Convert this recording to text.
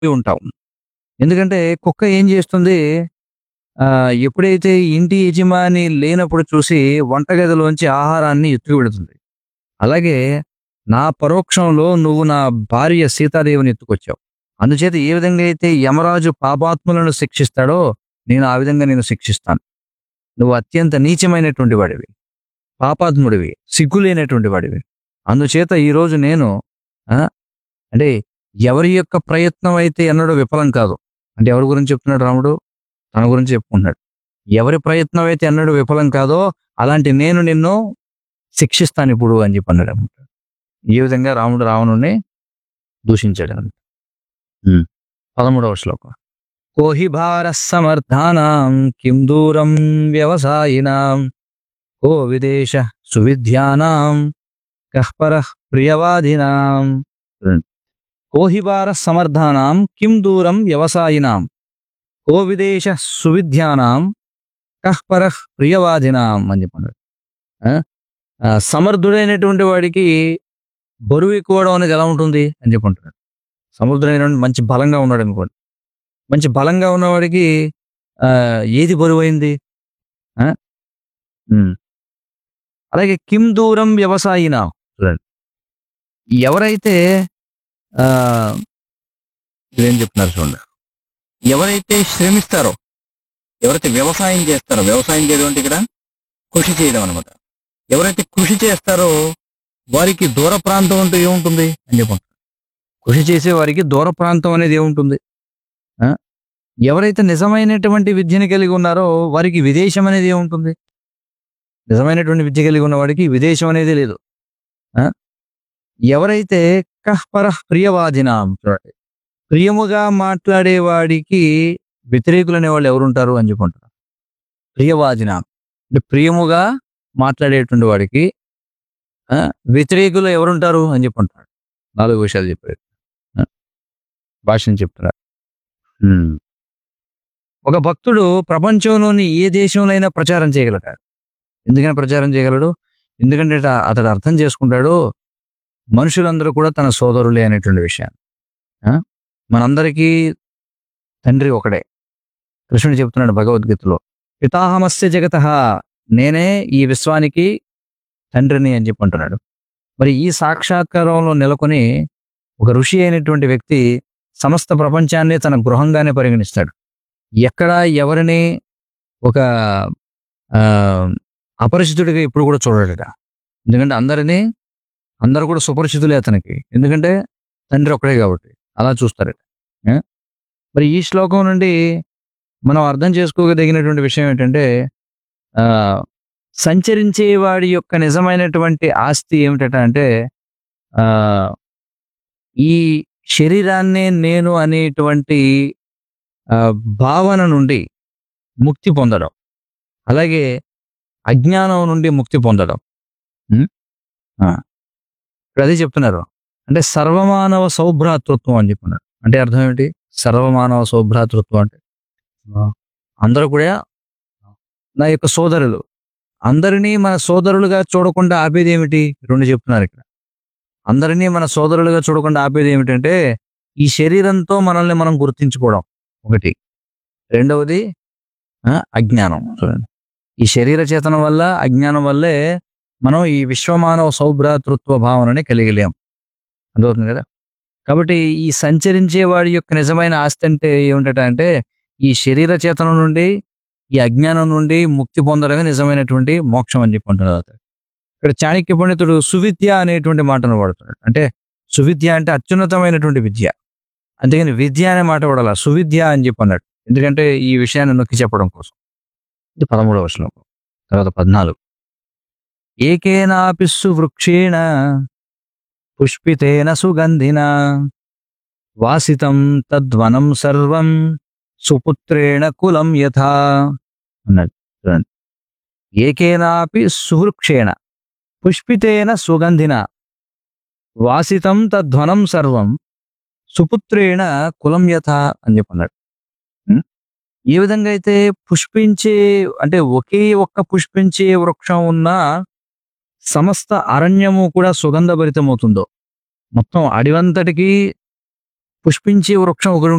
ఉంటాం ఎందుకంటే కుక్క ఏం చేస్తుంది ఆ, ఎప్పుడైతే ఇంటి యజమాని లేనప్పుడు చూసి వంటగదిలోంచి ఆహారాన్ని ఎత్తుకు పెడుతుంది అలాగే నా పరోక్షంలో నువ్వు నా భార్య సీతాదేవిని ఎత్తుకొచ్చావు అందుచేత ఏ విధంగా అయితే యమరాజు పాపాత్ములను శిక్షిస్తాడో నేను ఆ విధంగా నేను శిక్షిస్తాను నువ్వు అత్యంత నీచమైనటువంటి వాడివి పాపాత్ముడివి సిగ్గులేనటువంటి వాడివి అందుచేత ఈరోజు నేను ఆ, అంటే ఎవరి యొక్క ప్రయత్నం అయితే ఎన్నడూ విఫలం కాదు అంటే ఎవరి గురించి చెప్తున్నాడు రాముడు తన గురించి చెప్పుకుంటున్నాడు ఎవరి ప్రయత్నం అయితే ఎన్నడూ విఫలం కాదో అలాంటి నేను నిన్ను శిక్షిస్తాను ఇప్పుడు అని చెప్పి అన్నాడు అనమాట ఈ విధంగా రాముడు రావణుని దూషించాడు అనమాట పదమూడవ శ్లోకం కోహి భార సమర్థానాం కిం దూరం వ్యవసాయినాం కో విదేశ సువిద్యానాం కహ్పర ప్రియవాదినాం కోహి భార సమర్థానాం కిం దూరం వ్యవసాయినాం కో విదేశ సువిద్యానాం కహ్పర ప్రియవాదినాం అని చెప్పన్నాడు ఆ? ఆ, సమర్థుడైనటువంటి వాడికి బరువు ఎక్కువడం అనేది ఎలా ఉంటుంది అని చెప్పుకుంటున్నాడు సమర్థుడైన మంచి బలంగా ఉన్నాడు అనుకోండి మంచి బలంగా ఉన్నవాడికి ఆ, ఏది బరువైంది ఆ? ఉమ్. అలాగే కిం దూరం వ్యవసాయిన చూడండి ఎవరైతే ఆ, ఇదేం చెప్తున్నారు చూడండి ఎవరైతే శ్రమిస్తారో ఎవరైతే వ్యవసాయం చేస్తారో వ్యవసాయం చేయడం అంటే ఇక్కడ కృషి చేయడం అనమాట ఎవరైతే కృషి చేస్తారో వారికి దూర ప్రాంతం అంటూ ఏముంటుంది అని చెప్పండి కృషి చేసే వారికి దూర ప్రాంతం అనేది ఏముంటుంది ఆ? ఎవరైతే నిజమైనటువంటి విద్యను కలిగి ఉన్నారో వారికి విదేశం అనేది ఏముంటుంది నిజమైనటువంటి విద్య కలిగి ఉన్న వాడికి విదేశం అనేది లేదు ఆ? ఎవరైతే కహ్పర ప్రియవాదినాం చూడండి ప్రియముగా మాట్లాడేవాడికి వ్యతిరేకులు అనేవాళ్ళు ఎవరుంటారు అని చెప్పుకుంటారు ప్రియవాదినాం అంటే ప్రియముగా మాట్లాడేటువంటి వాడికి ఆ, వ్యతిరేకులు ఎవరుంటారు అని చెప్పుకుంటాడు నాలుగు విషయాలు చెప్పారు ఆ, భాషను చెప్తున్నారు ఉమ్. ఒక భక్తుడు ప్రపంచంలోని ఏ దేశంలో ప్రచారం చేయగలడు ఎందుకని ప్రచారం చేయగలడు ఎందుకంటే అట- అతడు అర్థం చేసుకుంటాడు మనుషులందరూ కూడా తన సోదరులే అనేటువంటి విషయాన్ని ఆ? మనందరికీ తండ్రి ఒకడే కృష్ణుడు చెప్తున్నాడు భగవద్గీతలో పితాహమస్య జగత నేనే ఈ విశ్వానికి తండ్రిని అని చెప్పి అంటున్నాడు మరి ఈ సాక్షాత్కారంలో నెలకొని ఒక ఋషి అయినటువంటి వ్యక్తి సమస్త ప్రపంచాన్ని తన గృహంగానే పరిగణిస్తాడు ఎక్కడ ఎవరిని ఒక ఆ, అపరిచితుడిగా ఇప్పుడు కూడా చూడలేట ఎందుకంటే అందరినీ అందరూ కూడా సుపరిచితులే అతనికి ఎందుకంటే తండ్రి ఒక్కడే కాబట్టి అలా చూస్తారట ఏ? మరి ఈ శ్లోకం నుండి మనం అర్థం చేసుకోగలిగినటువంటి విషయం ఏంటంటే ఆ సంచరించే వాడి యొక్క నిజమైనటువంటి ఆస్తి ఏమిటట అంటే ఆ ఈ శరీరాన్నే నేను అనేటువంటి ఆ, భావన నుండి ముక్తి పొందడం అలాగే అజ్ఞానం నుండి ముక్తి పొందడం ఉం? ఆ. ఇప్పుడు అదే చెప్తున్నారు అంటే సర్వమానవ సౌభ్రాతృత్వం అని చెప్తున్నారు అంటే అర్థం ఏంటి సర్వమానవ సౌభ్రాతృత్వం అంటే అందరూ కూడా నా యొక్క సోదరులు అందరినీ మన సోదరులుగా చూడకుండా ఆపేది ఏమిటి రెండు చెప్తున్నారు ఇక్కడ అందరినీ మన సోదరులుగా చూడకుండా ఆపేది ఏమిటంటే ఈ శరీరంతో మనల్ని మనం గుర్తించుకోవడం ఒకటి రెండవది ఆ, అజ్ఞానం చూడండి ఈ శరీర చేతనం వల్ల అజ్ఞానం వల్లే మనం ఈ విశ్వమానవ సౌభ్రాతృత్వ భావనని కలిగలేం అర్థమవుతుంది కదా కాబట్టి ఈ సంచరించే వాడి యొక్క నిజమైన ఆస్తి అంటే ఏమిటట అంటే ఈ శరీర చేతనం నుండి ఈ అజ్ఞానం నుండి ముక్తి పొందడమే నిజమైనటువంటి మోక్షం అని చెప్పి అంటున్నారు అతడు. ఇక్కడ చాణక్య పండితుడు సువిద్య అనేటువంటి మాటను వాడుతున్నాడు అంటే సువిద్య అంటే అత్యున్నతమైనటువంటి విద్య అంతేగాని విద్య అనే మాట వాడాల సువిద్య అని చెప్పి అన్నాడు ఎందుకంటే ఈ విషయాన్ని నొక్కి చెప్పడం కోసం ఇది పదమూడవ శ్లోకం తర్వాత పద్నాలుగు ఏకేనాపి సువృక్షేణ పుష్పితేన సుగంధిన వాసితం తద్వనం సర్వం సుపుత్రేణ కులం యథా అన్నాడు చూడండి ఏకేనాపి సువృక్షేణ పుష్పితేన సుగంధిన వాసితం తద్వనం సర్వం సుపుత్రేణ కులం యథ అని చెప్పన్నాడు ఉం? ఏ విధంగా అయితే పుష్పించే అంటే ఒకే ఒక్క పుష్పించే వృక్షం ఉన్న సమస్త అరణ్యము కూడా సుగంధభరితమవుతుందో మొత్తం అడివంతటికి పుష్పించే వృక్షం ఒకటి